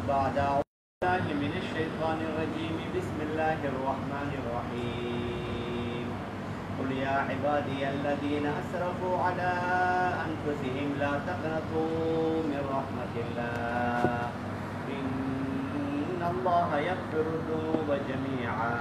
بعد أعوذ بالله من الشيطان الرجيم بسم الله الرحمن الرحيم قل يا عبادي الذين أسرفوا على أنفسهم لا تقنطوا من رحمة الله إن الله يغفر الذنوب جميعا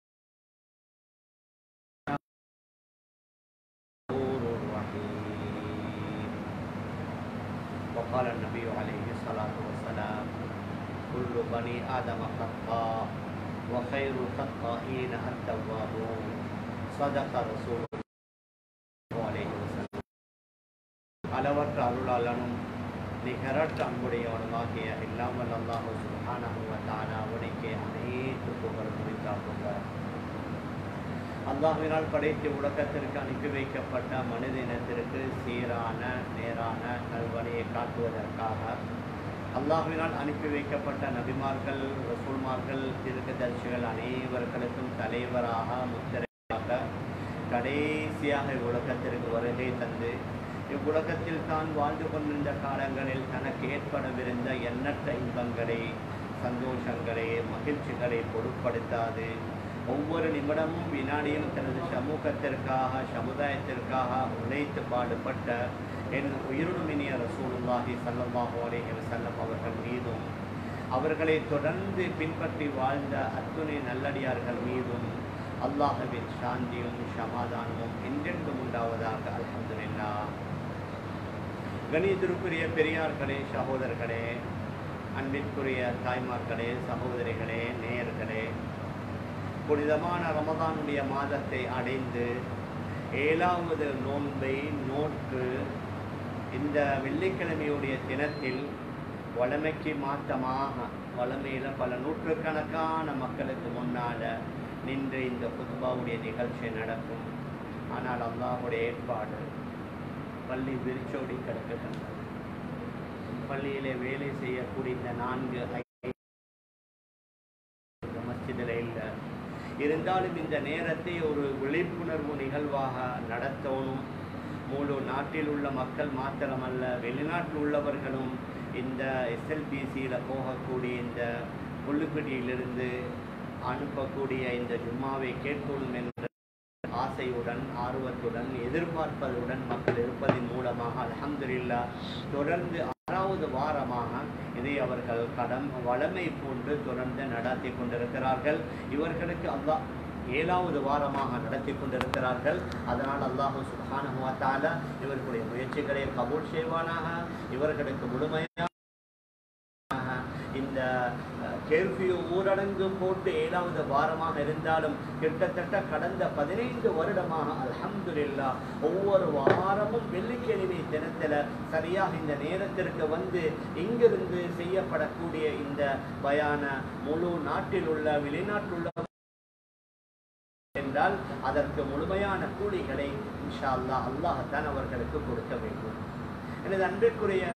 غفور رحيم وقال النبي عليه الصلاة والسلام كل بني آدم خطاء وخير الخطائين التوابون صدق رسول الله عليه وسلم அளவற்ற அருளாளனும் நிகரற்ற அன்புடையவனுமாகிய இல்லாமல் அல்லாஹு சுப்ஹானஹு வ தஆலா அவனுக்கே அனைத்து புகழ் குறித்தாகுக அல்லாஹ்வினால் படைத்து உலகத்திற்கு அனுப்பி வைக்கப்பட்ட மனித இனத்திற்கு சீரான நேரான நல்வழியை காட்டுவதற்காக அல்லாஹ்வினால் அனுப்பி வைக்கப்பட்ட நபிமார்கள் ரசூல்மார்கள் திருக்கதர்சிகள் அனைவர்களுக்கும் தலைவராக முத்திரையாக கடைசியாக இவ்வுலகத்திற்கு வருகை தந்து இவ்வுலகத்தில் தான் வாழ்ந்து கொண்டிருந்த காலங்களில் தனக்கு ஏற்படவிருந்த எண்ணற்ற இன்பங்களை சந்தோஷங்களை மகிழ்ச்சிகளை பொருட்படுத்தாது ஒவ்வொரு நிமிடமும் வினாடியும் தனது சமூகத்திற்காக சமுதாயத்திற்காக உழைத்து பாடுபட்ட என் உயிருமினிய ரசூலுல்லாஹி ஸல்லல்லாஹு அலைஹி வஸல்லம் அவர்கள் மீதும் அவர்களை தொடர்ந்து பின்பற்றி வாழ்ந்த அத்துணை நல்லடியார்கள் மீதும் அல்லாஹ்வின் சாந்தியும் சமாதானமும் என்றென்றும் உண்டாவதாக அல்ஹம்துலில்லாஹ் கணியத்திற்குரிய பெரியார்களே சகோதரர்களே அன்பிற்குரிய தாய்மார்களே சகோதரிகளே நேயர்களே புனிதமான ரமதானுடைய மாதத்தை அடைந்து ஏழாவது நோன்பை நோற்று இந்த வெள்ளிக்கிழமையுடைய தினத்தில் வளமைக்கு மாற்றமாக வளமையில் பல நூற்றுக்கணக்கான மக்களுக்கு முன்னால் நின்று இந்த புதுபாவுடைய நிகழ்ச்சி நடக்கும் ஆனால் அல்லாஹுடைய ஏற்பாடு பள்ளி விரிச்சோடி கிடக்குகின்றது பள்ளியிலே வேலை செய்யக்கூடிய இந்த நான்கு மஸ்ஜிதில் இல்லை இருந்தாலும் இந்த நேரத்தை ஒரு விழிப்புணர்வு நிகழ்வாக நடத்தணும் முழு நாட்டில் உள்ள மக்கள் மாத்திரமல்ல வெளிநாட்டில் உள்ளவர்களும் இந்த எஸ்எல்பிசியில் போகக்கூடிய இந்த புல்லுப்பட்டியிலிருந்து அனுப்பக்கூடிய இந்த ஜும்மாவை கேட்கணும் என்ற ஆசையுடன் ஆர்வத்துடன் எதிர்பார்ப்பதுடன் மக்கள் இருப்பதன் மூலமாக அல்ஹம்துலில்லா தொடர்ந்து ஆறாவது வாரமாக இதை அவர்கள் கடம் வளமை போன்று தொடர்ந்து நடத்தி கொண்டிருக்கிறார்கள் இவர்களுக்கு அல்லாஹ் ஏழாவது வாரமாக நடத்தி கொண்டிருக்கிறார்கள் அதனால் அல்லாஹு சுப்ஹானஹு வ தஆலா இவர்களுடைய முயற்சிகளை கபூல் செய்வானாக இவர்களுக்கு முழுமையாக இந்த கேள்வியோ ஊரடங்கு போட்டு ஏழாவது வாரமாக இருந்தாலும் கிட்டத்தட்ட கடந்த பதினைந்து வருடமாக அல்ஹம்துலில்லா ஒவ்வொரு வாரமும் வெள்ளிக்கிழமை தினத்தில் சரியாக இந்த நேரத்திற்கு வந்து இங்கிருந்து செய்யப்படக்கூடிய இந்த பயான முழு நாட்டில் உள்ள வெளிநாட்டில் உள்ள என்றால் அதற்கு முழுமையான கூலிகளை இன்ஷா அல்லாஹ் அல்லாஹத்தான் அவர்களுக்கு கொடுக்க வேண்டும் எனது அன்பிற்குரிய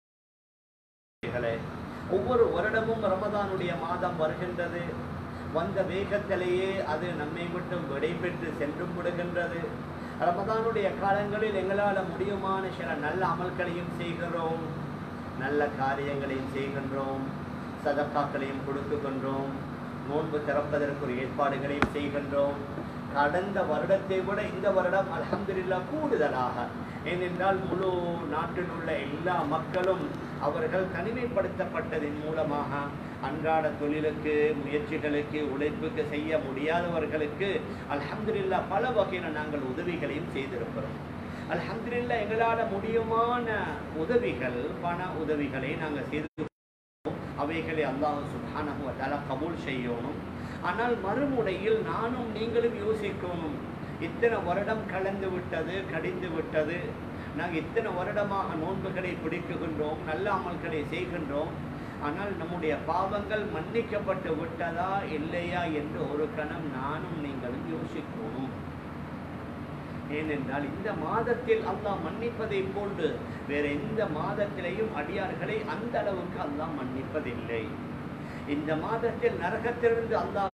ஒவ்வொரு வருடமும் ரமதானுடைய மாதம் வருகின்றது வந்த வேகத்திலேயே அது நம்மை மட்டும் விடைபெற்று சென்றும் விடுகின்றது ரமதானுடைய காலங்களில் எங்களால் முடியுமான சில நல்ல அமல்களையும் செய்கிறோம் நல்ல காரியங்களையும் செய்கின்றோம் சதக்காக்களையும் கொடுக்குகின்றோம் நோன்பு திறப்பதற்குரிய ஏற்பாடுகளையும் செய்கின்றோம் கடந்த வருடத்தை விட இந்த வருடம் அலமதுல்லா கூடுதலாக ஏனென்றால் முழு நாட்டில் உள்ள எல்லா மக்களும் அவர்கள் தனிமைப்படுத்தப்பட்டதின் மூலமாக அன்றாட தொழிலுக்கு முயற்சிகளுக்கு உழைப்புக்கு செய்ய முடியாதவர்களுக்கு அல்ஹம்துலில்லா பல வகையில் நாங்கள் உதவிகளையும் செய்திருக்கிறோம் அல்ஹம்துலில்லா எங்களால் முடியுமான உதவிகள் பண உதவிகளை நாங்கள் செய்து அவைகளை அல்லாஹ் சுப்ஹானஹு வ தஆலா கபூல் செய்யணும் ஆனால் மறுமுனையில் நானும் நீங்களும் யோசிக்கணும் இத்தனை வருடம் கலந்து விட்டது கடிந்து விட்டது நாங்கள் இத்தனை வருடமாக நோன்புகளை பிடிக்குகின்றோம் நல்ல அமல்களை செய்கின்றோம் ஆனால் நம்முடைய பாவங்கள் மன்னிக்கப்பட்டு விட்டதா இல்லையா என்று ஒரு கணம் நானும் நீங்களும் யோசிக்கணும் ஏனென்றால் இந்த மாதத்தில் அல்லாஹ் மன்னிப்பதை போன்று வேற எந்த மாதத்திலையும் அடியார்களை அந்த அளவுக்கு அல்லாஹ் மன்னிப்பதில்லை இந்த மாதத்தில் நரகத்திலிருந்து அல்லாஹ்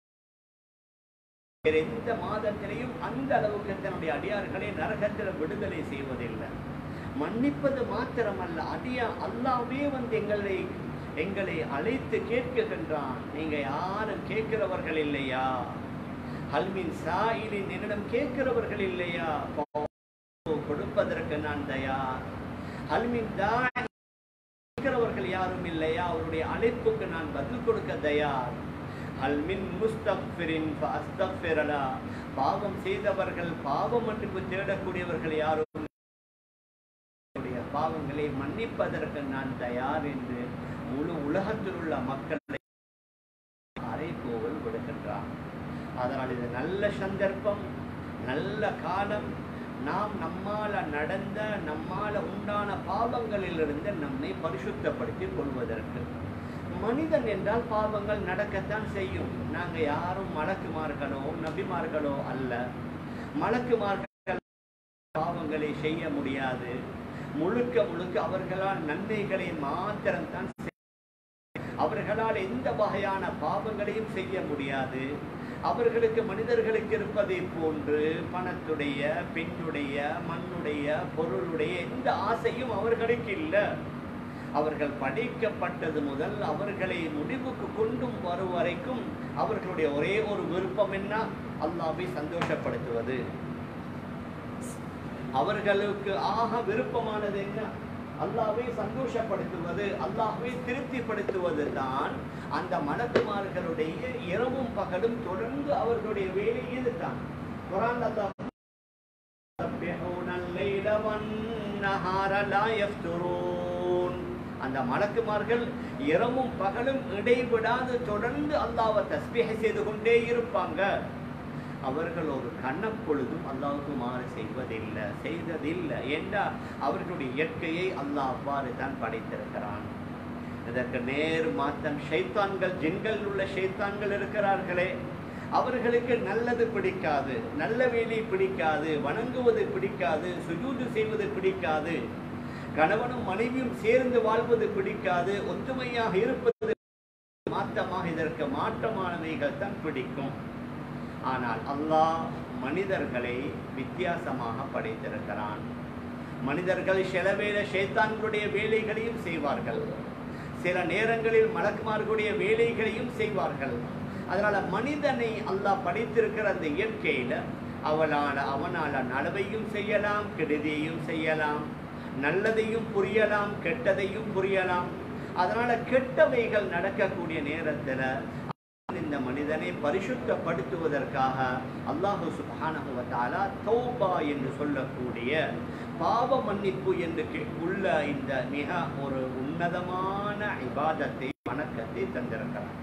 வேற எந்த மாதத்திலையும் அந்த அளவுக்கு தன்னுடைய அடியார்களை நரகத்தில் விடுதலை செய்வதில்லை மன்னிப்பது மாத்திரமல்ல அடியா அல்லாவே வந்து எங்களை எங்களை அழைத்து கேட்குகின்றான் நீங்க யாரும் கேட்கிறவர்கள் இல்லையா ஹல்மின் சாயிலின் என்னிடம் கேட்கிறவர்கள் இல்லையா கொடுப்பதற்கு நான் தயார் ஹல்மின் தாய் கேட்கிறவர்கள் யாரும் இல்லையா அவருடைய அழைப்புக்கு நான் பதில் கொடுக்க தயார் ஹல்மின் முஸ்தக்ஃபிரின் ஃபஅஸ்தக்ஃபிரலா பாவம் செய்தவர்கள் பாவம் மன்னிப்பு தேடக்கூடியவர்கள் யாரும் அவருடைய பாவங்களை மன்னிப்பதற்கு நான் தயார் என்று முழு உலகத்தில் உள்ள மக்களை அறைகோவல் விடுகின்றார் அதனால் இது நல்ல சந்தர்ப்பம் நல்ல காலம் நாம் நம்மால நடந்த நம்மால உண்டான பாவங்களிலிருந்து நம்மை பரிசுத்தப்படுத்திக் கொள்வதற்கு மனிதன் என்றால் பாவங்கள் நடக்கத்தான் செய்யும் நாங்க யாரும் மலக்குமார்களோ நபிமார்களோ அல்ல மலக்குமார்கள் பாவங்களை செய்ய முடியாது முழுக்க முழுக்க அவர்களால் நன்மைகளை மாத்திரம்தான் செய்ய- அவர்களால் எந்த வகையான பாவங்களையும் செய்ய முடியாது அவர்களுக்கு மனிதர்களுக்கு இருப்பதை போன்று பணத்துடைய பெண்ணுடைய மண்ணுடைய பொருளுடைய எந்த ஆசையும் அவர்களுக்கு இல்லை அவர்கள் படைக்கப்பட்டது முதல் அவர்களை முடிவுக்கு கொண்டும் வரும் வரைக்கும் அவர்களுடைய ஒரே ஒரு விருப்பம் என்ன அல்லாவை சந்தோஷப்படுத்துவது அவர்களுக்கு ஆக விருப்பமானது என்ன அல்லாவை சந்தோஷப்படுத்துவது அல்லாஹ்வை திருப்திப்படுத்துவது தான் அந்த மலக்குமார்களுடைய இரவும் பகலும் தொடர்ந்து அவர்களுடைய வேலை இதுதான் குரான் அல்லாஹ் يسبحون الليل والنهار لا يفترون அந்த மலக்குமார்கள் இரவும் பகலும் இடைவிடாது தொடர்ந்து அல்லாஹ்வை தஸ்பீஹ் செய்து கொண்டே இருப்பாங்க அவர்கள் ஒரு கண்ணப்பொழுதும் அல்லாஹ்வுக்கு மாறு செய்வதில்லை செய்ததில்லை என்றால் அவர்களுடைய இயற்கையை அல்லாஹ் அவ்வாறு தான் படைத்திருக்கிறான் இதற்கு நேர் மாத்தம் ஷைத்தான்கள் ஜின்கள் உள்ள ஷைத்தான்கள் இருக்கிறார்களே அவர்களுக்கு நல்லது பிடிக்காது நல்ல வேலை பிடிக்காது வணங்குவது பிடிக்காது சுஜூது செய்வது பிடிக்காது கணவனும் மனைவியும் சேர்ந்து வாழ்வது பிடிக்காது ஒத்துமையாக இருப்பது மாற்றமாக இதற்கு மாற்றமானவைகள் தான் பிடிக்கும் ஆனால் அல்லாஹ் மனிதர்களை வித்தியாசமாக படைத்திருக்கிறான் மனிதர்கள் சில வேளை ஷேத்தான்களுடைய வேலைகளையும் செய்வார்கள் சில நேரங்களில் மலக்குமார்களுடைய வேலைகளையும் செய்வார்கள் அதனால மனிதனை அல்லாஹ் படைத்திருக்கிற அந்த இயற்கையில அவளால் அவனால் நலவையும் செய்யலாம் கெடுதியையும் செய்யலாம் நல்லதையும் புரியலாம் கெட்டதையும் புரியலாம் அதனால கெட்டவைகள் நடக்கக்கூடிய நேரத்துல இந்த மனிதனை பரிசுத்தப்படுத்துவதற்காக அல்லாஹு சுப்ஹானஹு வ தஆலா தௌபா என்று சொல்லக்கூடிய பாவ மன்னிப்பு என்று கே- உள்ள இந்த மிக ஒரு உன்னதமான இபாதத்தை வணக்கத்தை தந்திருக்கிறார்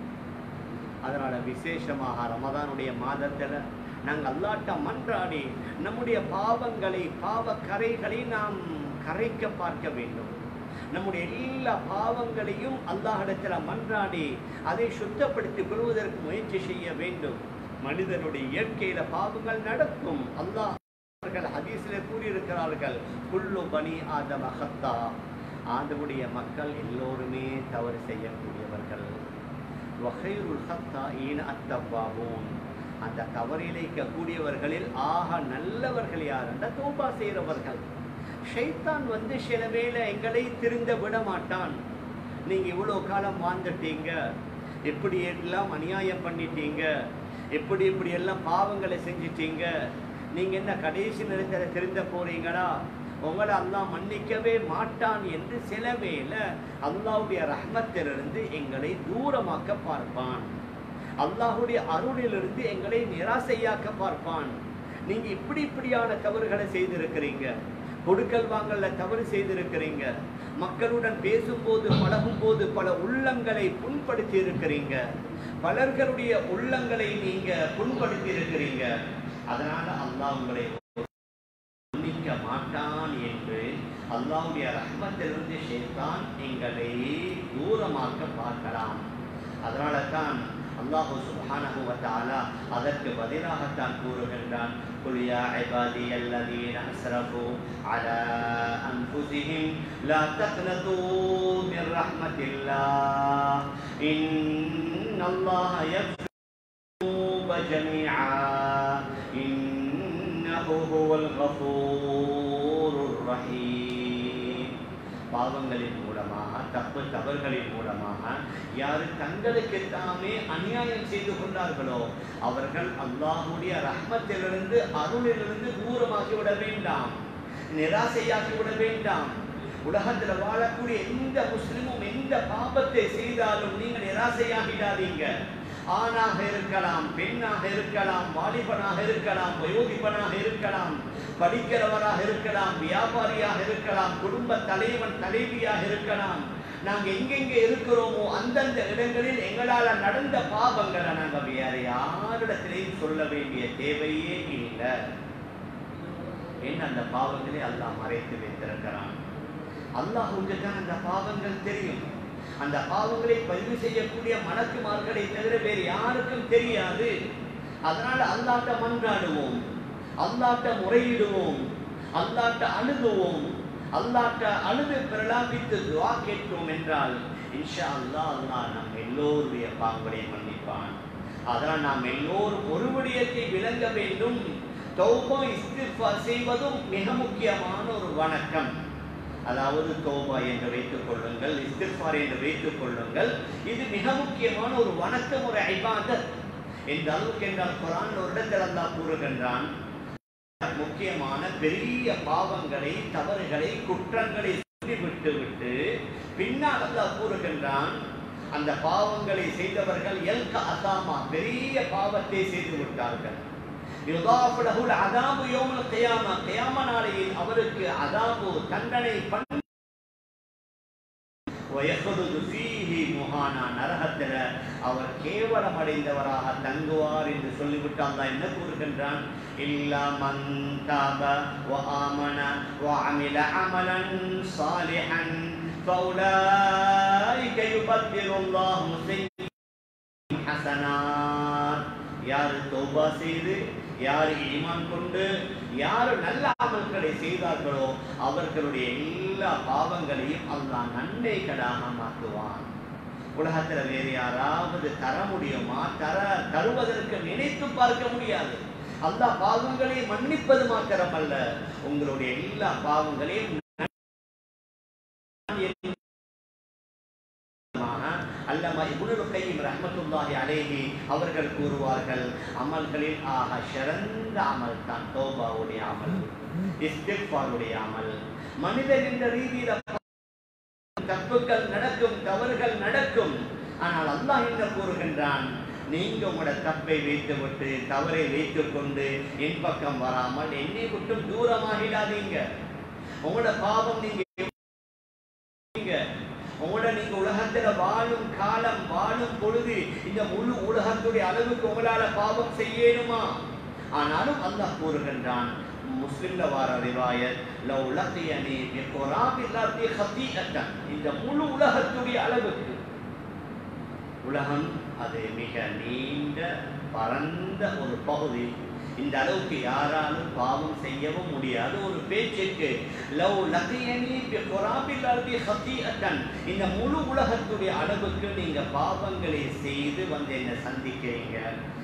அதனால விசேஷமாக ரமதானுடைய மாதத்துல நாங்கள் அல்லாட்ட மன்றாடி நம்முடைய பாவங்களை பாவ கரைகளை நாம் கரைக்க பார்க்க வேண்டும் நம்முடைய எல்லா பாவங்களையும் அல்லாஹிடத்துல மன்றாடி அதை சுத்தப்படுத்திக் கொள்வதற்கு முயற்சி செய்ய வேண்டும் மனிதனுடைய இயற்கையில பாவங்கள் நடக்கும் அல்லாஹ் அவர்கள் ஹதீஸிலே கூறியிருக்கிறார்கள் குல்லு பனி ஆதம் அகத்தா ஆதமுடைய மக்கள் எல்லோருமே தவறு செய்யக்கூடியவர்கள் வகைருல் ஹத்தா ஈன அத்தவாபூன் அந்த தவறிழைக்கக்கூடியவர்களில் ஆக நல்லவர்கள் யார் என்ற தோபா செய்கிறவர்கள் ஷைத்தான் வந்து சில வேளை எங்களை திருந்த விட மாட்டான் நீங்க இவ்வளோ காலம் வாழ்ந்துட்டீங்க எப்படி எல்லாம் அநியாயம் பண்ணிட்டீங்க எப்படி இப்படி எல்லாம் பாவங்களை செஞ்சிட்டீங்க நீங்க என்ன கடைசி நேரத்தில் திருந்த போறீங்களா உங்களை அல்லாஹ் மன்னிக்கவே மாட்டான் என்று சில வேளை அல்லாஹ்வுடைய ரஹ்மத்திலிருந்து எங்களை தூரமாக்க பார்ப்பான் அல்லாஹ்வுடைய அருளிலிருந்து எங்களை நிராசையாக்க பார்ப்பான் நீங்க இப்படி இப்படியான தவறுகளை செய்திருக்கிறீங்க கொடுக்கல் வாங்கல்ல தவறு செய்திருக்கிறீங்க மக்களுடன் பேசும்போது பழகும்போது பல உள்ளங்களை புண்படுத்தி இருக்கிறீங்க பலர்களுடைய உள்ளங்களை நீங்க புண்படுத்தி இருக்கிறீங்க அதனால அல்லாஹ் உங்களை மன்னிக்க மாட்டான் என்று அல்லாஹ்வுடைய ரஹ்மத்திலிருந்து ஷேத்தான் எங்களை தூரமாக்க பார்க்கலாம் அதனால தான் அல்லாஹு சுப்ஹானஹு வ தஆலா அதற்கு பதிலாகத்தான் கூறுகின்றான் قل يا عبادي الذين أسرفوا على أنفسهم لا تقنطوا من رحمة الله إن الله يغفر الذنوب جميعا إنه هو الغفور الرحيم பாவங்களின் மூலமாக தப்பு தவறுகளின் மூலமாக யாரு தங்களுக்கு தாமே அநியாயம் செய்து கொண்டார்களோ அவர்கள் அல்லாஹுடைய ரஹ்மத்திலிருந்து அருளிலிருந்து தூரமாக்கி விட வேண்டாம் நிராசையாக்கி விட வேண்டாம் உலகத்துல வாழக்கூடிய எந்த முஸ்லிமும் எந்த பாபத்தை செய்தாலும் நீங்க நிராசையாகிடாதீங்க ஆணாக இருக்கலாம் பெண்ணாக இருக்கலாம் வாலிபனாக இருக்கலாம் வயோதிபனாக இருக்கலாம் படிக்கிறவராக இருக்கலாம் வியாபாரியாக இருக்கலாம் குடும்ப தலைவன் தலைவியாக இருக்கலாம் நாங்க எங்கெங்க இருக்கிறோமோ அந்தந்த இடங்களில் எங்களால நடந்த பாவங்களை நாங்க வேற யாரிடத்திலையும் சொல்ல வேண்டிய தேவையே இல்லை என்ன அந்த பாவங்களை அல்லாஹ் மறைத்து வைத்திருக்கிறான் அல்லாஹுக்கு தான் அந்த பாவங்கள் தெரியும் அந்த பாவங்களை பதிவு செய்யக்கூடிய மலக்குமார்களை தவிர வேறு யாருக்கும் தெரியாது அதனால அல்லாட்ட மன்றாடுவோம் அல்லாட்ட முறையிடுவோம் அல்லாட்ட அழுகுவோம் அல்லாட்ட அழுது பிரலாபித்து துவா கேட்போம் என்றால் இன்ஷா அல்லாஹ் அல்லாஹ் நம் எல்லோருடைய பாவங்களை மன்னிப்பான் அதனால் நாம் எல்லோரும் ஒரு விடயத்தை விளங்க வேண்டும் தௌபா இஸ்திஃபார் செய்வதும் மிக முக்கியமான ஒரு வணக்கம் அதாவது தோபா என்று வைத்துக் கொள்ளுங்கள் இஸ்திஃபார் என்று வைத்துக் கொள்ளுங்கள் இது மிக முக்கியமான ஒரு வணக்கம் ஒரு ஐபாதத் எந்த அளவுக்கு என்றால் குரான் ஒரு இடத்தில் அல்லாஹ் கூறுகின்றான் முக்கியமான பெரிய பாவங்களை தவறுகளை குற்றங்களை சொல்லி விட்டு விட்டு பின்னால் அல்லாஹ் கூறுகின்றான் அந்த பாவங்களை செய்தவர்கள் எல்க அசாமா பெரிய பாவத்தை செய்து விட்டார்கள் யுதாஃபு லஹுல் அதாபு யௌமுல் கியாமா கியாம நாளையில் அவருக்கு அதாபு தண்டனை பண்ண வயஹுது ஃபீஹி முஹானா நரகத்தில அவர் கேவலம் அடைந்தவராக தங்குவார் என்று சொல்லிவிட்டு அல்லாஹ் என்ன கூறுகின்றான் இல்லா மன் தாப வ ஆமன வ அமில அமலன் சாலிஹன் فأولئك يبدل الله سيئاتهم حسنات யார் தௌபா செய்து யார் ஈமான் கொண்டு யார் நல்ல அமல்களை செய்தார்களோ அவர்களுடைய எல்லா பாவங்களையும் அல்லாஹ் நன்மைகளாக மாற்றுவான் உலகத்துல வேறு யாராவது தர முடியுமா தர தருவதற்கு நினைத்து பார்க்க முடியாது அல்லாஹ் பாவங்களை மன்னிப்பது மாத்திரமல்ல உங்களுடைய எல்லா பாவங்களையும் அல்லமா இப்னுல் கையும் ரஹ்மத்துல்லாஹி அலைஹி அவர்கள் கூறுவார்கள் அமல்களில் ஆக சிறந்த அமல் தான் தௌபாவுடைய அமல் இஸ்திக்பாருடைய அமல் மனிதன் என்ற ரீதியில தப்புகள் நடக்கும் தவறுகள் நடக்கும் ஆனால் அல்லாஹ் என்ன கூறுகின்றான் நீங்க உங்களோட தப்பை வைத்துவிட்டு தவறை வைத்துக் கொண்டு என் பக்கம் வராமல் என்னை விட்டும் தூரமாகிடாதீங்க உங்களோட பாவம் நீங்க உங்களோட நீங்க உலகத்துல வாழும் காலம் வாழும் பொழுது இந்த முழு உலகத்துடைய அளவுக்கு உங்களால பாவம் செய்யணுமா ஆனாலும் அல்லாஹ் கூறுகின்றான் முஸ்லிம்ல வார ரிவாயத் லவ் லக்கியனி பிகுராபில்லாத்தி ஹதீஅத்தன் இந்த முழு உலகத்துடைய அளவுக்கு உலகம் அது மிக நீண்ட பரந்த ஒரு பகுதி இந்த அளவுக்கு யாராலும் பாவம் செய்யவும் முடியாது ஒரு பேச்சுக்கு லவ் லகியனி பிகுராபில் அர்தி ஹதீஅத்தன் இந்த முழு உலகத்துடைய அளவுக்கு நீங்க பாவங்களை செய்து வந்து என்ன சந்திக்கிறீங்க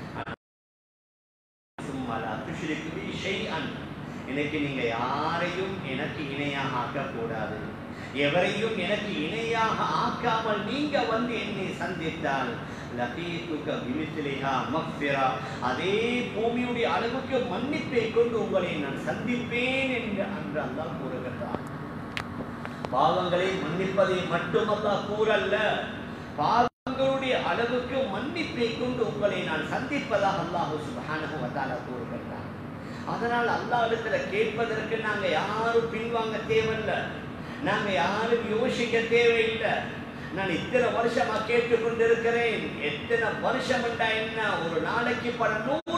சும்மாலா துஷ்ரிக்கு பி ஷைஅன் எனக்கு நீங்க யாரையும் எனக்கு இணையாக ஆக்கக்கூடாது எவரையும் எனக்கு இணையாக ஆக்காமல் நீங்க வந்து என்னை சந்தித்தால் லகீத்துக பிமித்லிஹா மக்ஃபிரா அதே பூமியுடைய அளவுக்கு மன்னிப்பை கொண்டு உங்களை நான் சந்திப்பேன் என்று அன்று அல்லாஹ் கூறுகின்றான் பாவங்களை மன்னிப்பதை மட்டும் அல்லாஹ் கூறல்ல பாவங்களுடைய அளவுக்கு மன்னிப்பை கொண்டு உங்களை நான் சந்திப்பதாக அல்லாஹ் சுப்ஹானஹு வ தஆலா கூறுகின்றான் அதனால் அல்லாஹ் இடத்துல கேட்பதற்கு நாங்க யாரும் பின்வாங்க தேவையில்ல நாங்க யாரும் யோசிக்க தேவையில்லை நான் இத்தனை வருஷமா கேட்டுக்கொண்டிருக்கிறேன் எத்தனை வருஷம் என்றா என்ன ஒரு நாளைக்கு பல நூறு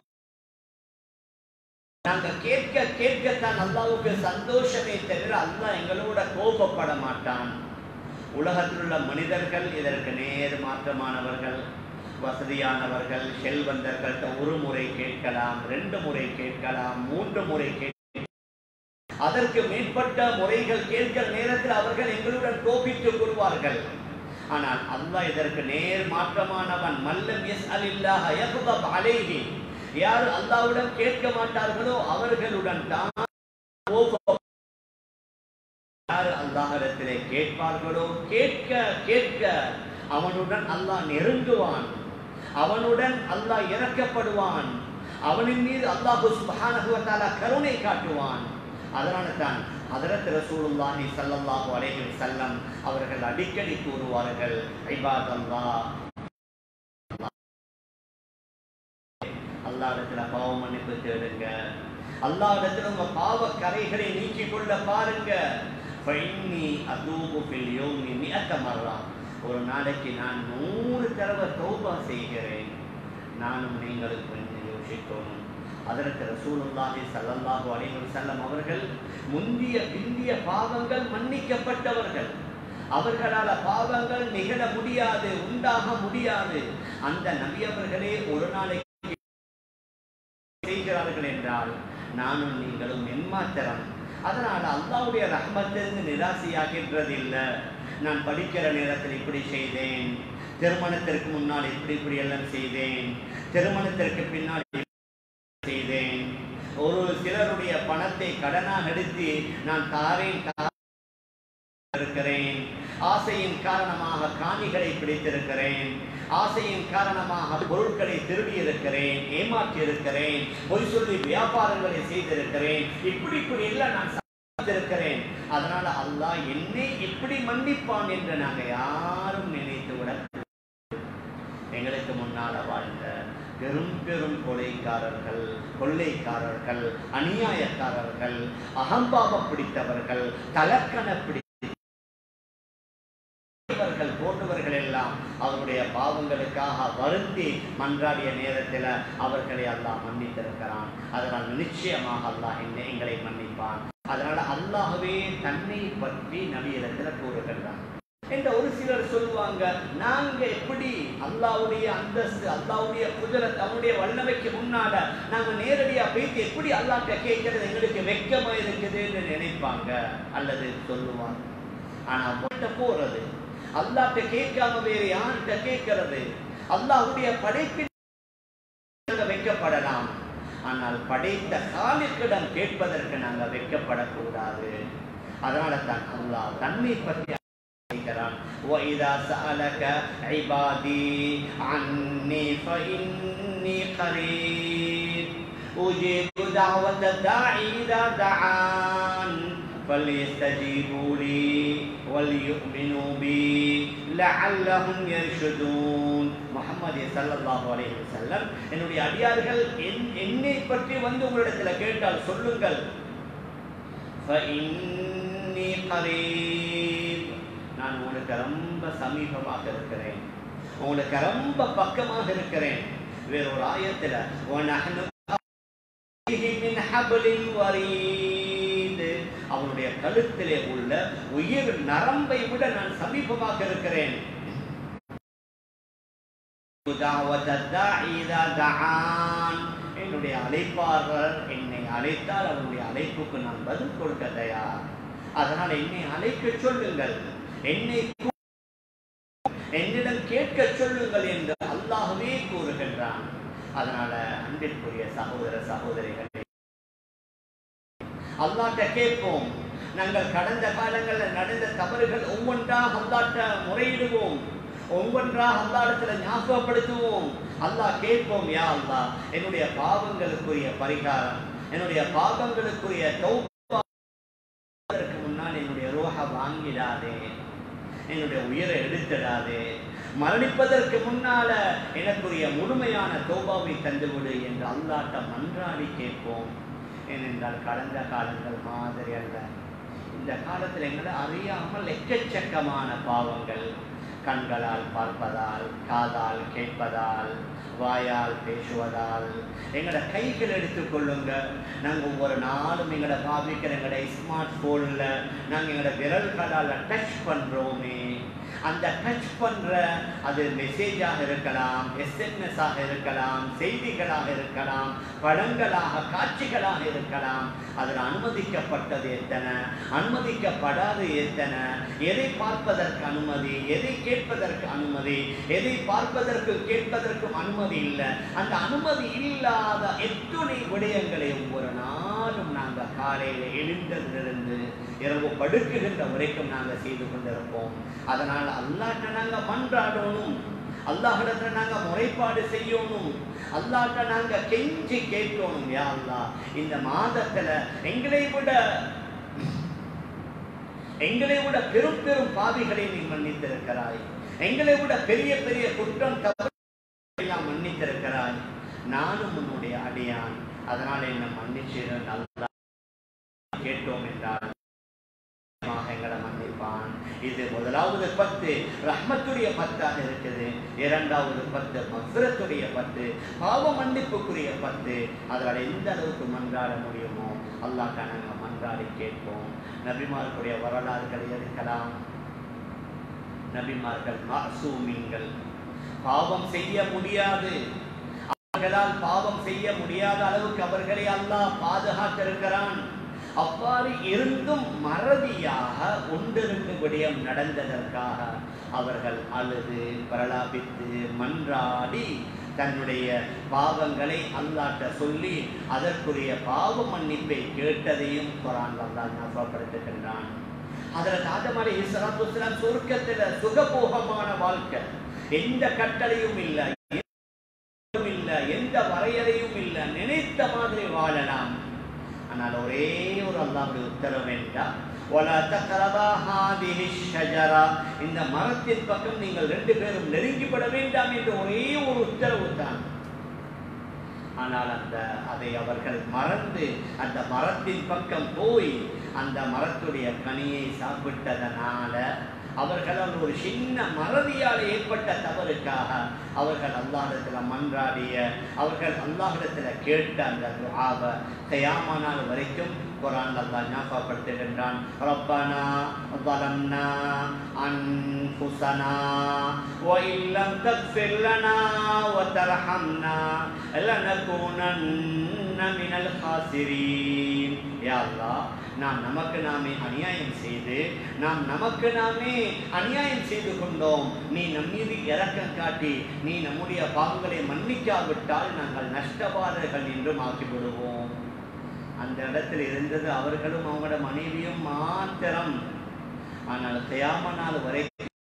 நாங்க கேட்க கேட்கத்தான் அல்லாவுக்கு சந்தோஷமே தவிர அல்லாஹ் எங்களோட கோபப்பட மாட்டான் உலகத்தில் உள்ள மனிதர்கள் இதற்கு நேர் மாற்றமானவர்கள் வசதியானவர்கள் செல்வந்தர்கள்ட்ட ஒரு முறை கேட்கலாம் ரெண்டு முறை கேட்கலாம் மூன்று முறை கேட்க அதற்கு மேற்பட்ட முறைகள் கேட்கிற நேரத்தில் அவர்கள் எங்களுடன் கோபித்துக் கொள்வார்கள் ஆனால் அல்லாஹ் இதற்கு நேர் மாற்றமானவன் மல்லம் எஸ் அலில்லாஹ் யகுதப் அலைஹி யார் அல்லாஹ்வுடன் கேட்க மாட்டார்களோ அவர்களுடன் தான் கோபம் யார் அல்லாஹிடத்திலே கேட்பார்களோ கேட்க கேட்க அவனுடன் அல்லாஹ் நெருங்குவான் அவனுடன் அல்லாஹ் இறக்கப்படுவான் அவனின் மீது அல்லாஹு சுப்ஹானஹு வ தஆலா கருணை காட்டுவான் அதனால தான் ஹதரத் ரசூலுல்லாஹி ஸல்லல்லாஹு அலைஹி வஸல்லம் அவர்கள் அடிக்கடி கூறுவார்கள் இபாதல்லாஹ் அல்லாஹ்விடத்துல பாவ மன்னிப்பு தேடுங்க அல்லாஹ்விடத்துல உங்க பாவ கரைகளை நீக்கிக் கொள்ள பாருங்க ஃபைன்னி அதூபு ஃபில் யௌமி மிஅத்த மர்ரா ஒரு நாளைக்கு நான் நூறு தடவை தௌபா செய்கிறேன் நானும் நீங்களும் கொஞ்சம் யோசிக்கணும் அதற்கு ரசூலுல்லாஹி ஸல்லல்லாஹு அலைஹி வஸல்லம் அவர்கள் முந்திய பிந்திய பாவங்கள் மன்னிக்கப்பட்டவர்கள் அவர்களால பாவங்கள் நிகழ முடியாது உண்டாக முடியாது அந்த நபி அவர்களே ஒரு நாளைக்கு செய்கிறார்கள் என்றால் நானும் நீங்களும் என்மாத்திரம் அதனால அல்லாவுடைய ரஹ்மத்திலிருந்து நிராசையாகின்றது இல்லை நான் படிக்கிற நேரத்தில் இப்படி செய்தேன் திருமணத்திற்கு முன்னால் இப்படி இப்படி எல்லாம் செய்தேன் திருமணத்திற்கு பின்னால் இப்படி செய்தேன் ஒரு சிலருடைய பணத்தை கடனாக எடுத்து நான் தாரேன் தா- இருக்கிறேன் ஆசையின் காரணமாக காணிகளை பிடித்திருக்கிறேன் ஆசையின் காரணமாக பொருட்களை திருடி இருக்கிறேன் ஏமாற்றி இருக்கிறேன் பொய் சொல்லி வியாபாரங்களை செய்திருக்கிறேன் இப்படி இப்படி எல்லாம் நான் இருக்கிறேன் அதனால அல்லாஹ் என்னை எப்படி மன்னிப்பான் என்று நாங்க யாரும் நினைத்து விட எங்களுக்கு முன்னால வாழ்ந்த பெரும் பெரும் கொலைக்காரர்கள் கொள்ளைக்காரர்கள் அநியாயக்காரர்கள் அகம்பாவம் பிடித்தவர்கள் தலக்கண பிடித்தவர்கள் போன்றவர்கள் எல்லாம் அவருடைய பாவங்களுக்காக வருந்தி மன்றாடிய நேரத்தில் அவர்களை அல்லாஹ் மன்னித்திருக்கிறான் அதனால் நிச்சயமாக அல்லாஹ் என்னை எங்களை மன்னிப்பான் அதனால அல்லாஹ்வே தன்னை பற்றி நபியிடத்தில் கூறுகின்றான் என்ற ஒரு சிலர் சொல்லுவாங்க நாங்க எப்படி அல்லாவுடைய அந்தஸ்து அல்லாவுடைய குதிரத் அவனுடைய வல்லமைக்கு முன்னால நாங்க நேரடியா போயிட்டு எப்படி அல்லாட்ட கேட்கறது எங்களுக்கு வெக்கமா இருக்குதுன்னு நினைப்பாங்க அல்லது சொல்லுவாங்க ஆனா போட்ட போறது அல்லாட்ட கேட்காம வேற யார்கிட்ட கேட்கறது அல்லாஹ்வுடைய படைப்பில் நாங்க வைக்கப்படலாம் ஆனால் படைத்த காலிக்கிடம் கேட்பதற்கு நாங்க வைக்கப்படக்கூடாது அதனால தான் அல்லாஹ் தன்னை பற்றி கேட்கிறான் وَإِذَا سَأَلَكَ عِبَادِي عَنِّي فَإِنِّي قَرِيبٌ أُجِيبُ دَعْوَةَ الدَّاعِ إِذَا دَعَانِ فَلْيَسْتَجِيبُوا لِي وَلْيُؤْمِنُوا بِي لَعَلَّهُمْ يَرْشُدُونَ முஹம்மது ஸல்லல்லாஹு அலைஹி வஸல்லம் என்னுடைய அடியார்கள் என்- என்னை பற்றி வந்து உங்களிடத்தில் கேட்டால் சொல்லுங்கள் فإني قريب நான் உங்களுக்கு ரொம்ப சமீபமாக இருக்கிறேன் உங்களுக்கு ரொம்ப பக்கமாக இருக்கிறேன் வேறொரு ஆயத்துல وَنَحْنُ فِيهِ مِنْ حَبْلٍ وَرِيدٍ அவனுடைய கழுத்திலே உள்ள உயிர் நரம்பை விட நான் சமீபமாக இருக்கிறேன் دعوة الداعي إذا دعان என்னுடைய அழைப்பாளர் என்னை அழைத்தால் அவருடைய அழைப்புக்கு நான் பதில் கொடுக்க தயார் அதனால் என்னை அழைக்க சொல்லுங்கள் என்னை கூ- என்னிடம் கேட்க சொல்லுங்கள் என்று அல்லாஹ்வே கூறுகின்றான் அதனால அன்பிற்குரிய சகோதர சகோதரிகளே அல்லாட்ட கேட்போம் நாங்கள் கடந்த காலங்களில் நடந்த தவறுகள் ஒவ்வொன்றாக அல்லாட்ட முறையிடுவோம் ஒவ்வொன்றாக அல்லாடத்துல ஞாபகப்படுத்துவோம் அல்லாஹ் கேட்போம் யா அல்லாஹ் என்னுடைய பாவங்களுக்குரிய பரிகாரம் என்னுடைய பாவங்களுக்குரிய தௌபா அதற்கு முன்னால் என்னுடைய ரோஹ வாங்கிடாதே என்னுடைய உயிரை எடுத்திடாதே மரணிப்பதற்கு முன்னால எனக்குரிய முழுமையான தௌபாவை தந்துவிடு என்று அல்லாட்ட மன்றாடி கேட்போம் ஏனென்றால் கடந்த காலங்கள் மாதிரி அல்ல இந்த காலத்தில் எங்களை அறியாமல் எக்கச்சக்கமான பாவங்கள் கண்களால் பார்ப்பதால் காதால் கேட்பதால் வாயால் பேசுவதால் எங்களோட கைகள் எடுத்துக்கொள்ளுங்க நாங்கள் ஒவ்வொரு நாளும் எங்களோட பாவிக்கிற எங்களோட ஸ்மார்ட் ஃபோனில் நாங்கள் எங்களோட விரல்களால் டச் பண்ணுறோமே அந்த டச் பண்ற அது மெசேஜாக இருக்கலாம் எஸ்எம்எஸ் ஆக இருக்கலாம் செய்திகளாக இருக்கலாம் படங்களாக காட்சிகளாக இருக்கலாம் அதில் அனுமதிக்கப்பட்டது எத்தனை அனுமதிக்கப்படாது எத்தனை எதை பார்ப்பதற்கு அனுமதி எதை கேட்பதற்கு அனுமதி எதை பார்ப்பதற்கு கேட்பதற்கும் அனுமதி இல்லை அந்த அனுமதி இல்லாத எத்துணை விடயங்களை ஒவ்வொரு நாளும் நாங்கள் காலையில் எழுந்ததிலிருந்து இரவு படுக்குகின்ற வரைக்கும் நாங்கள் செய்து கொண்டிருப்போம் அதனால் அல்லாட்ட நாங்கள் மன்றாடணும் அல்லாஹிடத்துல நாங்க முறைப்பாடு செய்யணும் அல்லாட்ட நாங்க கெஞ்சி கேட்கணும் யா அல்லாஹ் இந்த மாதத்துல எங்களை விட எங்களை விட பெரும் பெரும் பாவிகளை நீ மன்னித்திருக்கிறாய் எங்களை விட பெரிய பெரிய குற்றம் தவறு எல்லாம் மன்னித்திருக்கிறாய் நானும் உன்னுடைய அடியான் அதனால் என்ன மன்னிச்சிரு நல்லா கேட்டோம் என்றால் நிச்சயமாக எங்களை மன்னிப்பான் இது முதலாவது பத்து ரஹ்மத்துடைய பத்தாக இருக்குது இரண்டாவது பத்து மஃபிரத்துடைய பத்து பாவ மன்னிப்புக்குரிய பத்து அதனால் எந்த அளவுக்கு மன்றாட முடியுமோ அல்லாஹ் நாங்கள் மன்றாடி கேட்போம் நபிமார்களுடைய வரலாறுகளை எடுக்கலாம் நபிமார்கள் மாசூமிங்கள் பாவம் செய்ய முடியாது அவர்களால் பாவம் செய்ய முடியாத அளவுக்கு அவர்களை அல்லாஹ் பாதுகாத்திருக்கிறான் அவ்வாறு இருந்தும் மறதியாக ஒன்றிரண்டு விடயம் நடந்ததற்காக அவர்கள் அழுது பிரலாபித்து மன்றாடி தன்னுடைய பாவங்களை அல்லாட்ட சொல்லி அதற்குரிய பாவ மன்னிப்பை கேட்டதையும் குரான் அல்லாஹ் ஞாபகப்படுத்துகின்றான் அதில் தாஜமலை இஸ்லாத்து சொர்க்கத்தில் சுகபோகமான வாழ்க்கை எந்த கட்டளையும் இல்லை இல்லை எந்த வரையறையும் இல்லை நினைத்த மாதிரி வாழலாம் ஆனால் ஒரே ஒரு அல்லாவுடைய உத்தரவு என்றால் وَلَا تَقْرَبَا هَذِهِ الشَّجَرَةَ இந்த மரத்தின் பக்கம் நீங்கள் ரெண்டு பேரும் நெருங்கிவிட வேண்டாம் என்ற ஒரே ஒரு உத்தரவு தான் ஆனால் அந்த அதை அவர்கள் மறந்து அந்த மரத்தின் பக்கம் போய் அந்த மரத்துடைய கனியை சாப்பிட்டதனால அவர்களால் ஒரு சின்ன மறதியால் ஏற்பட்ட தவறுக்காக அவர்கள் அல்லாஹிடத்தில் மன்றாடிய அவர்கள் அல்லாஹிடத்தில் கேட்ட அந்த துஆவை கயாமானால் வரைக்கும் குரான் அல்லாஹ் ஞாபகப்படுத்துகின்றான் ரப்பனா ظلمنا أنفسنا وإن لم تغفر لنا وترحمنا لنكونن من الخاسرين يا الله நாம் நமக்கு நாமே அநியாயம் செய்து நாம் நமக்கு நாமே அநியாயம் செய்து கொண்டோம் நீ நம் மீது இறக்கம் காட்டி நீ நம்முடைய பாவங்களை மன்னிக்காவிட்டால் நாங்கள் நஷ்டபாரர்கள் என்றும் ஆக்கிவிடுவோம் அந்த இடத்தில் இருந்தது அவர்களும் அவங்களோட மனைவியும் மாத்திரம் ஆனால் கயாம நாள் வரை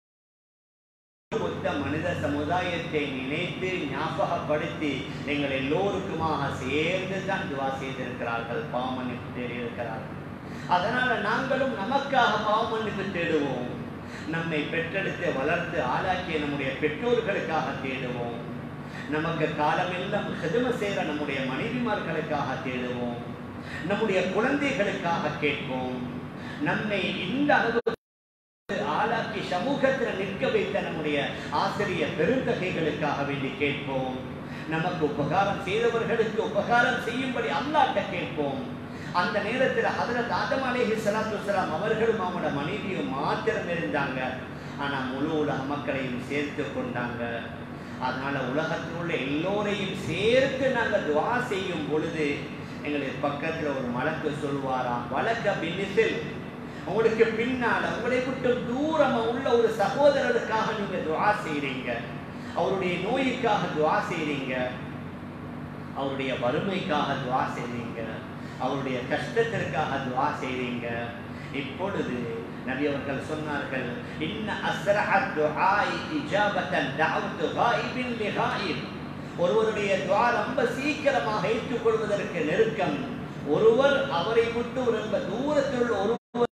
மொத்த மனித சமுதாயத்தை நினைத்து ஞாபகப்படுத்தி எங்கள் எல்லோருக்குமாக சேர்ந்து தான் துவா செய்திருக்கிறார்கள் பாவமன்னிப்பு தேடியிருக்கிறார்கள் அதனால நாங்களும் நமக்காக பாவமன்னிப்பு தேடுவோம் நம்மை பெற்றெடுத்து வளர்த்து ஆளாக்கிய நம்முடைய பெற்றோர்களுக்காக தேடுவோம் நமக்கு காலமெல்லாம் ஹெதும செய்கிற நம்முடைய மனைவிமார்களுக்காக தேடுவோம் நம்முடைய குழந்தைகளுக்காக கேட்போம் நம்மை இந்த அளவு ஆளாக்கி சமூகத்தில் நிற்க வைத்த நம்முடைய ஆசிரிய பெருந்தகைகளுக்காக வேண்டி கேட்போம் நமக்கு உபகாரம் செய்தவர்களுக்கு உபகாரம் செய்யும்படி அல்லாட்ட கேட்போம் அந்த நேரத்தில் ஹதரத் ஆதம் அலேஹி சலாத்து வலாம் அவர்களும் அவங்களோட மனைவியும் மாத்திரம் இருந்தாங்க ஆனா முழு உலக மக்களையும் சேர்த்து கொண்டாங்க அதனால உலகத்தில் உள்ள எல்லோரையும் சேர்த்து நாங்கள் துவா செய்யும் பொழுது எங்களுக்கு பக்கத்துல ஒரு மலக்கு சொல்வாராம் வழக்க பின்னிசில் உங்களுக்கு பின்னால உங்களை விட்டு தூரமா உள்ள ஒரு சகோதரருக்காக நீங்க துவா செய்றீங்க அவருடைய நோய்க்காக துவா செய்றீங்க அவருடைய வறுமைக்காக துவா செய்றீங்க அவருடைய கஷ்டத்திற்காக துவா செய்றீங்க இப்பொழுது நபி அவர்கள் சொன்னார்கள் இன்ன அஸ்ரஅ துஆஇ இஜாபத்தன் தஅவத்து காயிபின் லிகாயிப் ஒருவருடைய துவா ரொம்ப சீக்கிரமாக ஏற்றுக்கொள்வதற்கு நெருக்கம் ஒருவர் அவரை விட்டு ரொம்ப தூரத்தில் உள்ள ஒருவர்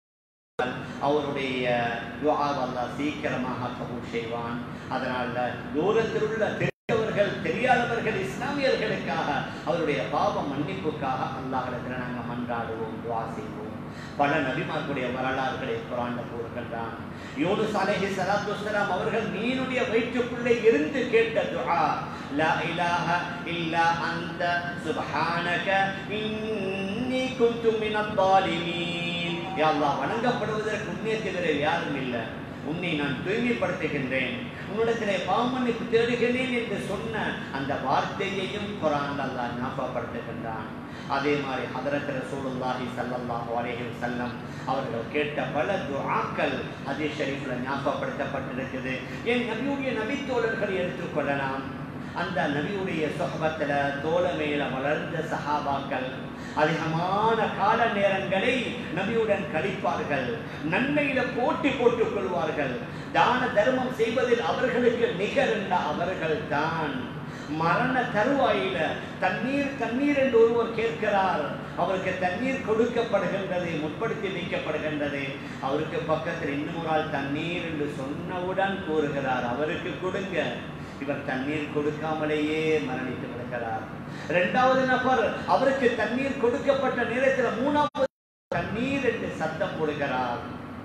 அவருடைய துஆவை அல்லாஹ் சீக்கிரமாக கபூல் செய்வான் அதனால தூரத்தில் உள்ள தெரிந்தவர்கள் தெரியாதவர்கள் இஸ்லாமியர்களுக்காக அவருடைய பாவ மன்னிப்புக்காக அல்லாஹிடத்தில் நாங்கள் மன்றாடுவோம் துவா செய்வோம் பல நபிமார்களுடைய வரலாறுகளை குரான் கூறுகின்றான் யூனுஸ் அலைஹி ஸலாத்து வஸலாம் அவர்கள் மீனுடைய வயிற்றுக்குள்ளே இருந்து கேட்ட துஆ லா இலாஹ இல்லா அன்த சுப்ஹானக இன்னி குன்து மினத் தாலிமீன் யா அல்லாஹ் வணங்கப்படுவதற்கு உன்னை தவிர யாரும் இல்லை உன்னை நான் தூய்மைப்படுத்துகின்றேன் உன்னிடத்திலே பாவமன்னிப்பு தேடுகிறேன் என்று சொன்ன அந்த வார்த்தையையும் குரான் அல்லாஹ் ஞாபகப்படுத்துகின்றான் அதே மாதிரி ஹதரத் ரசூலுல்லாஹி ஸல்லல்லாஹு அலைஹி வஸல்லம் அவர்கள் கேட்ட பல துஆக்கள் ஹதீஸ் ஷரீஃப்ல ஞாபகப்படுத்தப்பட்டிருக்குது என் நபியுடைய நபித்தோழர்களை எடுத்துக்கொள்ளலாம் அந்த நபியுடைய சொஹபத்துல தோழமையில வளர்ந்த சஹாபாக்கள் அதிகமான கால நேரங்களை நபியுடன் கழிப்பார்கள் நன்மையில போட்டி போட்டுக் கொள்வார்கள் தான தர்மம் செய்வதில் அவர்களுக்கு நிகர்ந்த அவர்கள் தான் மரண தருவாயில தண்ணீர் தண்ணீர் என்று ஒருவர் கேட்கிறார் அவருக்கு தண்ணீர் கொடுக்கப்படுகின்றது முற்படுத்தி வைக்கப்படுகின்றது அவருக்கு பக்கத்தில் இன்னும் ஒரு ஆள் தண்ணீர் என்று சொன்னவுடன் கூறுகிறார் அவருக்கு கொடுங்க இவர் தண்ணீர் கொடுக்காமலேயே மரணித்து விடுகிறார் இரண்டாவது நபர் அவருக்கு தண்ணீர் கொடுக்கப்பட்ட நேரத்தில் மூணாவது தண்ணீர் என்று சத்தம் போடுகிறார்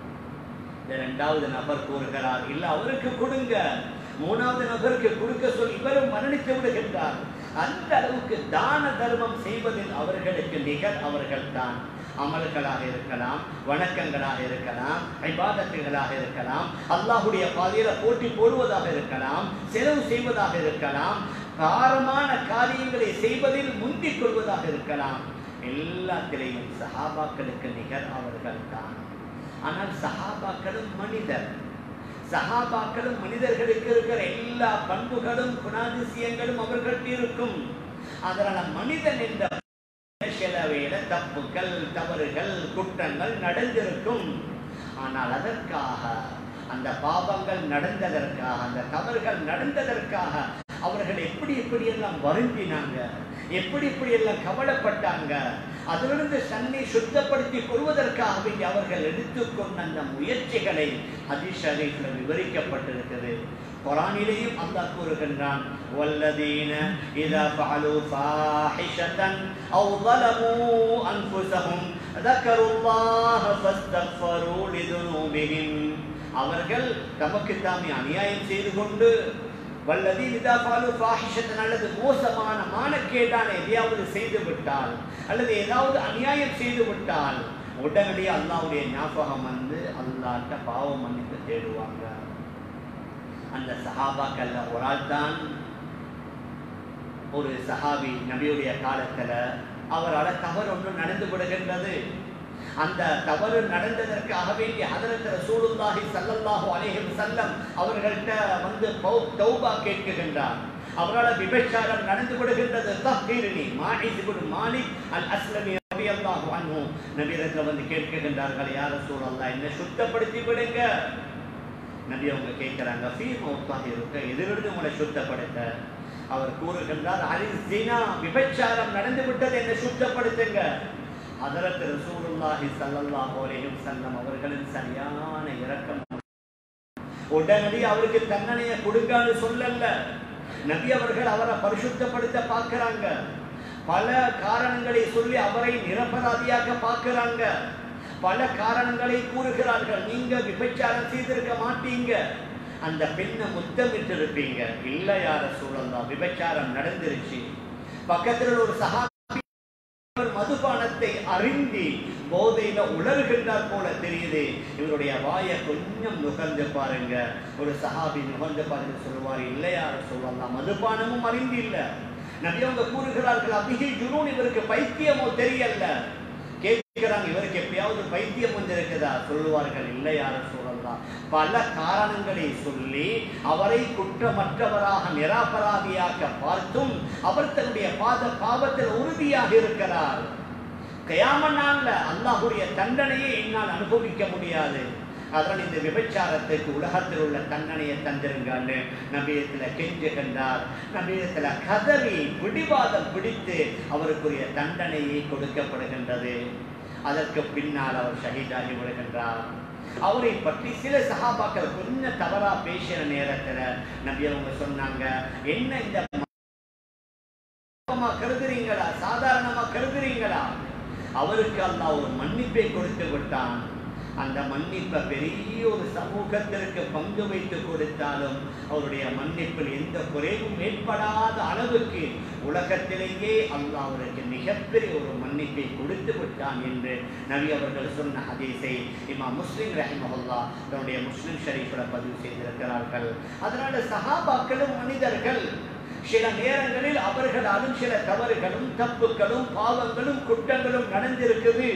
இந்த இரண்டாவது நபர் கூறுகிறார் இல்ல அவருக்கு கொடுங்க மூணாவது நபருக்கு கொடுக்க சொல்லி இவரும் மரணித்து விடுகின்றார் அந்த அளவுக்கு தான தர்மம் செய்வதில் அவர்களுக்கு நிகர் அவர்கள் தான் அமல்களாக இருக்கலாம் வணக்கங்களாக இருக்கலாம் ஐபாதத்துகளாக இருக்கலாம் அல்லாஹுடைய பாதையில போட்டி போடுவதாக இருக்கலாம் செலவு செய்வதாக இருக்கலாம் காரமான காரியங்களை செய்வதில் முந்திக் கொள்வதாக இருக்கலாம் எல்லாத்திலையும் சஹாபாக்களுக்கு நிகர் அவர்கள் தான் ஆனால் சஹாபாக்களும் மனிதர் சஹாபாக்களும் மனிதர்களுக்கு இருக்கிற எல்லா பண்புகளும் குணாதிசயங்களும் அவர்களுக்கு இருக்கும் அதனால மனிதன் என்ற சில வேளை தப்புகள் தவறுகள் குற்றங்கள் நடந்திருக்கும் ஆனால் அதற்காக அந்த பாவங்கள் நடந்ததற்காக அந்த தவறுகள் நடந்ததற்காக அவர்கள் எப்படி எப்படி எல்லாம் வருந்தினாங்க எப்படி எப்படி எல்லாம் கவலைப்பட்டாங்க அதிலிருந்து தன்னை சுத்தப்படுத்திக் கொள்வதற்காக வேண்டி அவர்கள் எடுத்துக்கொண்ட அந்த முயற்சிகளை ஹதீஸ் ஷரீஃப்ல விவரிக்கப்பட்டிருக்கிறது குரானிலேயும் அல்லாஹ் கூறுகின்றான் வல்லதீன இதா ஃபஅலு ஃபாஹிஷதன் அவ் ظلموا انفسهم ذكروا الله فاستغفروا لذنوبهم அவர்கள் தமக்கு தாமே அநியாயம் செய்து கொண்டு வல்லதி இதா ஃபாலு ஃபாஹிஷத்தன் அல்லது மோசமான மானக்கேடான எதையாவது செய்து விட்டால் அல்லது ஏதாவது அநியாயம் செய்து விட்டால் உடனடியே அல்லாவுடைய ஞாபகம் வந்து அல்லாட்ட பாவம் மன்னிப்பு தேடுவாங்க அந்த சஹாபாக்கல்ல ஒரு ஆள் தான் ஒரு சஹாபி நபியுடைய காலத்துல அவரால் தவறு ஒன்று நடந்து விடுகின்றது அந்த தவறு நடந்ததற்காக வேண்டி ஹதரத் ரசூலுல்லாஹி ஸல்லல்லாஹு அலைஹி வஸல்லம் அவர்கள்ட்ட வந்து பௌ- தௌபா கேட்கின்றார் அவரால் விபச்சாரம் நடந்து விடுகின்றது தஹீரினி மாஹிஸ் இப்னு மாலிக் அல் அஸ்லமி ரலியல்லாஹு அன்ஹு நபியிடத்தில் வந்து கேட்கின்றார்கள் யார் ரசூலல்லாஹ் என்ன சுத்தப்படுத்தி விடுங்க நபி அவங்க கேட்கிறாங்க ஃபீ மௌத்தாஹி இருக்க எதிலிருந்து உங்களை சுத்தப்படுத்த அவர் கூறுகின்றார் அலி ஜினா விபச்சாரம் நடந்து விட்டது என்ன சுத்தப்படுத்துங்க ஹதரத் ரசூலுல்லாஹி ஸல்லல்லாஹு அலைஹி வஸல்லம் அவர்களின் சரியான இரக்கம் உடனடி அவருக்கு தண்டனையை கொடுங்கன்னு சொல்லல நபி அவர்கள் அவரை பரிசுத்தப்படுத்த பார்க்கறாங்க பல காரணங்களை சொல்லி அவரை நிரபராதியாக பார்க்கறாங்க பல காரணங்களை கூறுகிறார்கள் நீங்க விபச்சாரம் செய்திருக்க மாட்டீங்க அந்த பெண்ணை முத்தமிட்டு இருப்பீங்க இல்ல யார சூழல்லாம் விபச்சாரம் நடந்துருச்சு பக்கத்துல ஒரு சகா இவர் மதுபானத்தை அறிந்தி போதையில உணர்கின்றார் போல தெரியுது இவருடைய வாயை கொஞ்சம் நுகர்ந்து பாருங்க ஒரு சஹாபி நுகர்ந்து பாருங்க சொல்லுவார் இல்லையார சொல்லலாம் மதுபானமும் அறிந்து இல்ல நபி அவங்க கூறுகிறார்கள் அபிகை ஜுனூன் இவருக்கு பைத்தியமோ தெரியல கேட்கிறாங்க இவருக்கு எப்பயாவது பைத்தியம் வந்திருக்குதா சொல்லுவார்கள் இல்லை யார சொல்லலாம் பல காரணங்களை சொல்லி அவரை குற்றமற்றவராக நிராபராதியாக பார்த்தும் அவர் தன்னுடைய பாத பாவத்தில் உறுதியாக இருக்கிறார் கயாம நாள்ல அல்லாஹுடைய தண்டனையை என்னால் அனுபவிக்க முடியாது அதனால் இந்த விபச்சாரத்துக்கு உலகத்தில் உள்ள தண்டனையை தந்திருங்கன்னு நபியத்துல கெஞ்சுகின்றார் நபியத்துல கதறி பிடிவாதம் பிடித்து அவருக்குரிய தண்டனையை கொடுக்கப்படுகின்றது அதற்கு பின்னால் அவர் ஷஹீதாகி விடுகின்றார் அவரை பற்றி சில சகாபாக்கள் கொஞ்சம் தவறா பேசின நேரத்துல நபி அவங்க சொன்னாங்க என்ன இந்த சாதாரணமா கருதுறீங்களா சாதாரணமா கருதுறீங்களா அவருக்கு அல்லாஹ் ஒரு மன்னிப்பை கொடுத்து விட்டான் அந்த மன்னிப்பை பெரிய ஒரு சமூகத்திற்கு பங்கு வைத்து கொடுத்தாலும் அவருடைய மன்னிப்பில் எந்த குறைவும் ஏற்படாத அளவுக்கு உலகத்திலேயே அல்லாஹ் அவருக்கு மிகப்பெரிய ஒரு மன்னிப்பை கொடுத்து விட்டான் என்று நபி அவர்கள் சொன்ன ஹதீஸை இமா முஸ்லிம் ரஹிமஹுல்லா தன்னுடைய முஸ்லிம் ஷரீஃபில் பதிவு செய்திருக்கிறார்கள் அதனால சஹாபாக்களும் மனிதர்கள் சில நேரங்களில் அவர்களாலும் சில தவறுகளும் தப்புகளும் பாவங்களும் குற்றங்களும் நடந்திருக்குது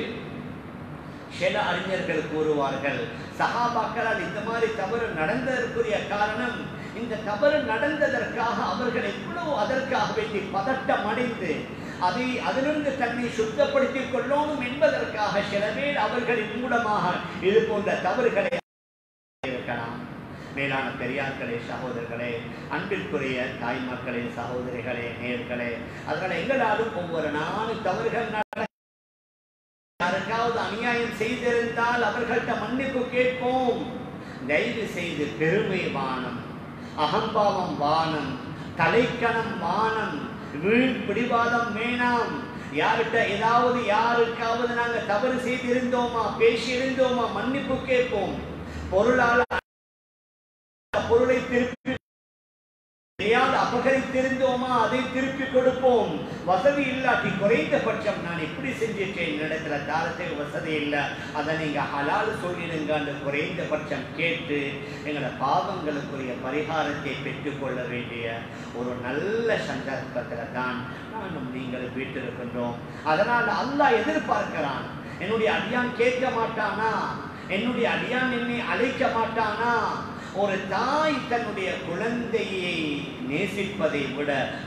சில அறிஞர்கள் கூறுவார்கள் சஹாபாக்களால் இந்த மாதிரி தவறு நடந்ததற்குரிய காரணம் இந்த தவறு நடந்ததற்காக அவர்கள் எவ்வளவு அதற்காக வேண்டி பதட்டம் அடைந்து அதை அதிலிருந்து தன்னை சுத்தப்படுத்திக் கொள்ளணும் என்பதற்காக சில பேர் அவர்களின் மூலமாக இது போன்ற தவறுகளை இருக்கலாம் மேலான பெரியார்களே சகோதரர்களே அன்பிற்குரிய தாய் மக்களே சகோதரிகளே நேர்களே அதனால எங்களாலும் ஒவ்வொரு நாளும் தவறுகள் நட- யாருக்காவது அநியாயம் செய்திருந்தால் அவர்கள்ட்ட மன்னிப்பு கேட்போம் தயவு செய்து பெருமை வானம் அகம்பாவம் வானம் தலைக்கணம் வானம் வீண் பிடிவாதம் வேணாம் யார்கிட்ட ஏதாவது யாருக்காவது நாங்க தவறு செய்திருந்தோமா பேசியிருந்தோமா மன்னிப்பு கேட்போம் பொருளால் பொருளை திருப்பி எதையாவது அபகரித்திருந்தோமா அதை திருப்பி கொடுப்போம் வசதி இல்லாட்டி குறைந்தபட்சம் நான் இப்படி செஞ்சிட்டேன் என்னிடத்துல தாரத்துக்கு வசதி இல்லை அதை நீங்க ஹலால் சொல்லிடுங்க அந்த குறைந்தபட்சம் கேட்டு எங்களோட பாவங்களுக்குரிய பரிகாரத்தை பெற்றுக்கொள்ள வேண்டிய ஒரு நல்ல சந்தர்ப்பத்துல தான் நானும் நீங்கள் வீட்டிருக்கின்றோம் அதனால் அல்லாஹ் எதிர்பார்க்கிறான் என்னுடைய அடியான் கேட்க மாட்டானா என்னுடைய அடியான் என்னை அழைக்க மாட்டானா ஒரு தாய் தன்னுடைய குழந்தையை நேசிப்பதை விட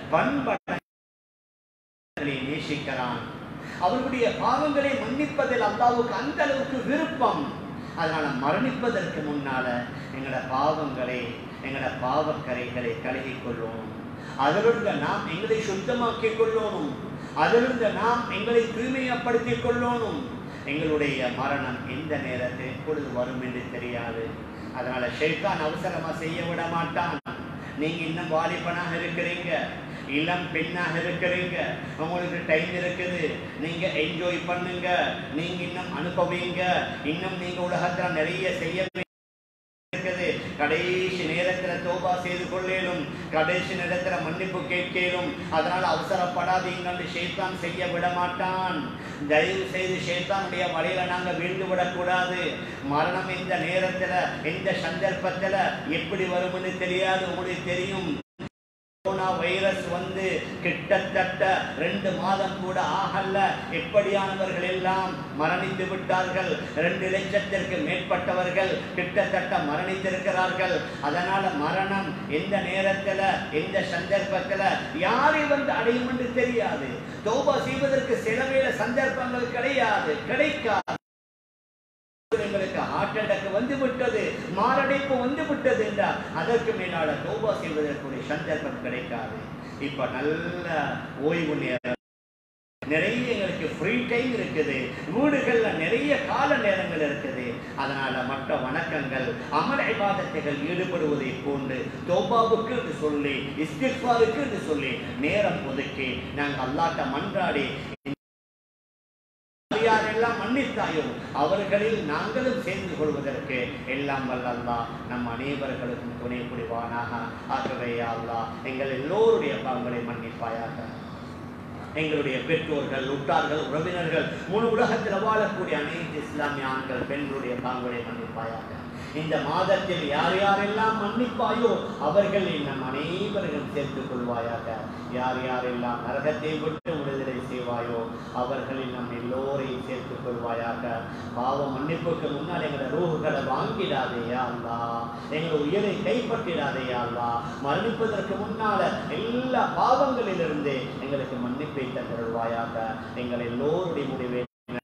பண்படங்களை நேசிக்கிறான் அவர்களுடைய பாவங்களை மன்னிப்பதில் அல்லாவுக்கு அந்த அளவுக்கு விருப்பம் அதனால மரணிப்பதற்கு முன்னால எங்களோட பாவங்களை எங்களோட பாவக்கரைகளை கழுகிக் கொள்ளணும் அதிலிருந்து நாம் எங்களை சுத்தமாக்கிக் கொள்ளணும் அதிலிருந்து நாம் எங்களை தூய்மையப்படுத்திக் கொள்ளணும் எங்களுடைய மரணம் எந்த நேரத்தில் எப்பொழுது வரும் என்று தெரியாது அதனால ஷைத்தான் அவசரமா செய்ய விட மாட்டான் நீங்க இன்னும் வாலிபனாக இருக்கிறீங்க இளம் பெண்ணாக இருக்கிறீங்க உங்களுக்கு டைம் இருக்குது நீங்க என்ஜாய் பண்ணுங்க நீங்க இன்னும் அனுபவிங்க இன்னும் நீங்க உலகத்துல நிறைய செய்ய இருக்குது கடைசி நேரத்துல தோபா செய்து கொள்ளேனும் கடைசி நேரத்துல மன்னிப்பு கேட்கலும் அதனால அவசரப்படாதீங்கன்னு ஷேத்தான் செய்ய விட மாட்டான் தயவு செய்து ஷேத்தானுடைய வலையில நாங்க வீழ்ந்து விடக்கூடாது மரணம் இந்த நேரத்துல எந்த சந்தர்ப்பத்துல எப்படி வரும்னு தெரியாது உங்களுக்கு தெரியும் கொரோனா வைரஸ் வந்து கிட்டத்தட்ட ரெண்டு மாதம் கூட ஆகல எப்படியானவர்கள் எல்லாம் மரணித்து விட்டார்கள் ரெண்டு லட்சத்திற்கு மேற்பட்டவர்கள் கிட்டத்தட்ட மரணித்திருக்கிறார்கள் அதனால மரணம் எந்த நேரத்துல எந்த சந்தர்ப்பத்துல யாரை வந்து அடையும் என்று தெரியாது தௌபா செய்வதற்கு சில வேளை சந்தர்ப்பங்கள் கிடையாது கிடைக்காது எங்களுக்கு ஹார்ட் அட்டாக் வந்து விட்டது மாரடைப்பு வந்து விட்டது என்றால் அதற்கு மேலால தோபா செய்வதற்குரிய சந்தர்ப்பம் கிடைக்காது இப்ப நல்ல ஓய்வு நேரம் நிறைய எங்களுக்கு ஃப்ரீ டைம் இருக்குது வீடுகள்ல நிறைய கால நேரங்கள் இருக்குது அதனால மற்ற வணக்கங்கள் அமல இபாதத்தைகள் ஈடுபடுவதை போன்று தோபாவுக்கு என்று சொல்லி இஸ்திஃபாருக்கு என்று சொல்லி நேரம் ஒதுக்கி நாங்கள் அல்லாட்ட மன்றாடி யாரெல்லாம் மன்னித்தாயோ அவர்களில் நாங்களும் சேர்ந்து கொள்வதற்கு எல்லாம் வல்ல அல்லாஹ் நம் அனைவர்களுக்கும் துணை புரிவானாக ஆகவே யா அல்லாஹ் எங்கள் எல்லோருடைய பாவங்களை மன்னிப்பாயாக எங்களுடைய பெற்றோர்கள் உற்றார்கள் உறவினர்கள் முழு உலகத்தில் வாழக்கூடிய அனைத்து இஸ்லாமிய ஆண்கள் பெண்களுடைய பாவங்களை மன்னிப்பாயாக இந்த மாதத்தில் யார் யாரெல்லாம் மன்னிப்பாயோ அவர்கள் நம் அனைவரையும் சேர்த்துக் கொள்வாயாக யார் யாரெல்லாம் நரகத்தை விட்டு விடுதலை செய்வாயோ அவர்களில் நம் எல்லோரையும் சேர்த்துக் கொள்வாயாக பாவ மன்னிப்புக்கு முன்னால் எங்களோட ரூகுகளை வாங்கிடாதேயா அல்லா எங்களோட உயிரை கைப்பற்றிடாதேயா அல்லா மரணிப்பதற்கு முன்னால எல்லா பாவங்களிலிருந்து எங்களுக்கு மன்னிப்பை தந்தருள்வாயாக எங்கள் எல்லோருடைய முடிவை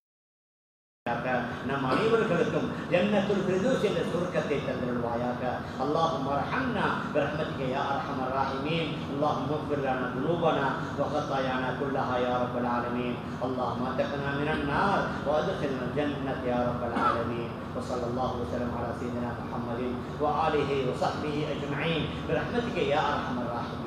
நம் அனைவர்களுக்கும் ஜன்னத்துல் ஃபிர்தௌஸ் என்ற சுருக்கத்தை தந்தருள்வாயாக اللهم ارحمنا برحمتك يا ارحم الراحمين اللهم اغفر لنا ذنوبنا وخطايانا كلها يا رب العالمين اللهم اتقنا من النار وادخلنا الجنه يا رب العالمين وصلى الله وسلم على سيدنا محمد واله وصحبه اجمعين برحمتك يا ارحم الراحمين